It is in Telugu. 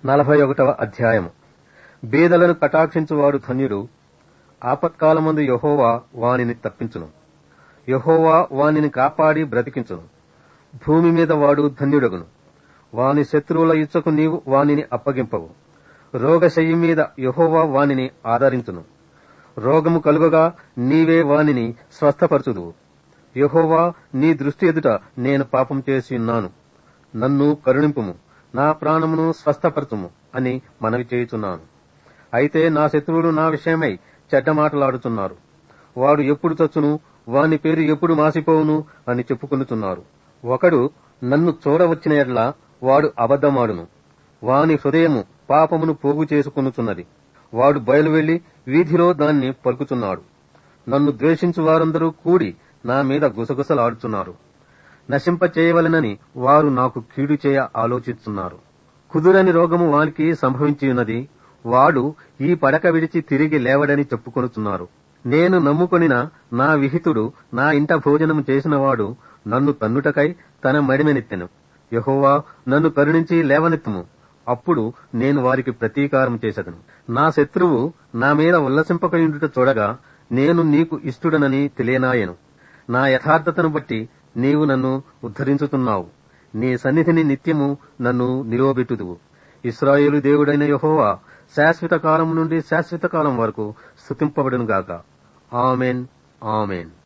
నలభై ఒకటవ అధ్యాయము బీదలను కటాక్షించువాడు ధన్యుడు ఆపత్కాలమందు యహోవా వానిని తప్పించును యహోవా వానిని కాపాడి బ్రతికించును భూమి మీద వాడు ధన్యుడగును వాని శత్రువుల ఇచ్చకు నీవు వానిని అప్పగింపవు రోగశయ్యి మీద యహోవా వానిని ఆదరించును రోగము కలుగగా నీవే వానిని స్వస్థపరచుదువు యహోవా నీ దృష్టి ఎదుట నేను పాపం చేసి ఉన్నాను నన్ను కరుణింపుము నా ప్రాణమును స్వస్థపరచుము అని మనవి చేయుచున్నాను అయితే నా శత్రువులు నా విషయమై చెడ్డ మాటలాడుతున్నారు వాడు ఎప్పుడు చచ్చును వాని పేరు ఎప్పుడు మాసిపోవును అని చెప్పుకొనుచున్నారు ఒకడు నన్ను చూడవచ్చిన ఎడ్ల వాడు అబద్ధమాడును వాని హృదయము పాపమును పోగు చేసుకొనుచున్నది వాడు బయలువెళ్లి వీధిలో దాన్ని పలుకుచున్నాడు నన్ను ద్వేషించు వారందరూ కూడి నా మీద గుసగుసలాడుచున్నారు నశింప చేయవలెనని వారు నాకు కీడు చేయ ఆలోచిస్తున్నారు కుదురని రోగము వానికి సంభవించి ఉన్నది వాడు ఈ పడక విడిచి తిరిగి లేవడని చెప్పుకొనుచున్నారు నేను నమ్ముకొనిన నా విహితుడు నా ఇంట భోజనము చేసినవాడు నన్ను తన్నుటకై తన మడిమెనెత్తెను యహోవా నన్ను కరుణించి లేవనెత్తుము అప్పుడు నేను వారికి ప్రతీకారం చేసదను నా శత్రువు నా మీద ఉల్లసింపకయుండుట చూడగా నేను నీకు ఇష్టుడనని తెలియనాయను నా యథార్థతను బట్టి నీవు నన్ను ఉద్ధరించుతున్నావు నీ సన్నిధిని నిత్యము నన్ను నిరోబెట్టుదువు ఇస్రాయేలు దేవుడైన యహోవా శాశ్వత కాలం నుండి శాశ్వత కాలం వరకు స్థుతింపబడునుగాక ఆమెన్ ఆమెన్